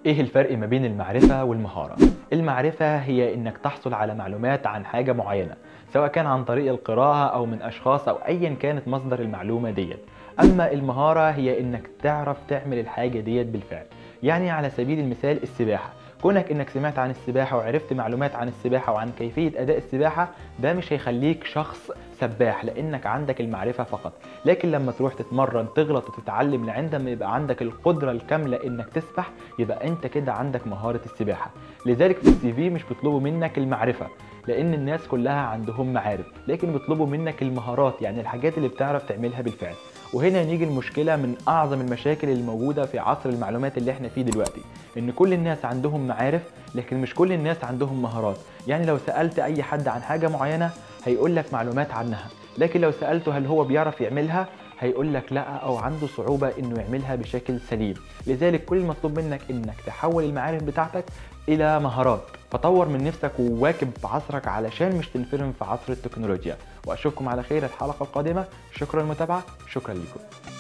ايه الفرق ما بين المعرفة والمهارة؟ المعرفة هي انك تحصل على معلومات عن حاجة معينة سواء كان عن طريق القراءة او من اشخاص او ايا كانت مصدر المعلومة ديت اما المهارة هي انك تعرف تعمل الحاجة ديت بالفعل يعني على سبيل المثال السباحة كونك انك سمعت عن السباحة وعرفت معلومات عن السباحة وعن كيفية اداء السباحة ده مش هيخليك شخص سباح لانك عندك المعرفة فقط لكن لما تروح تتمرن تغلط وتتعلم لعندما يبقى عندك القدرة الكاملة انك تسبح يبقى انت كده عندك مهارة السباحة لذلك في السي في مش بيطلبوا منك المعرفة لان الناس كلها عندهم معارف لكن بيطلبوا منك المهارات يعني الحاجات اللي بتعرف تعملها بالفعل وهنا نيجي المشكله من اعظم المشاكل الموجوده في عصر المعلومات اللي احنا فيه دلوقتي ان كل الناس عندهم معارف لكن مش كل الناس عندهم مهارات يعني لو سالت اي حد عن حاجه معينه هيقول لك معلومات عنها لكن لو سالته هل هو بيعرف يعملها هيقول لك لا او عنده صعوبه انه يعملها بشكل سليم لذلك كل المطلوب منك انك تحول المعارف بتاعتك الى مهارات فطور من نفسك وواكب عصرك علشان مش تنفرم في عصر التكنولوجيا واشوفكم على خير الحلقه القادمه شكرا للمتابعه شكرا لكم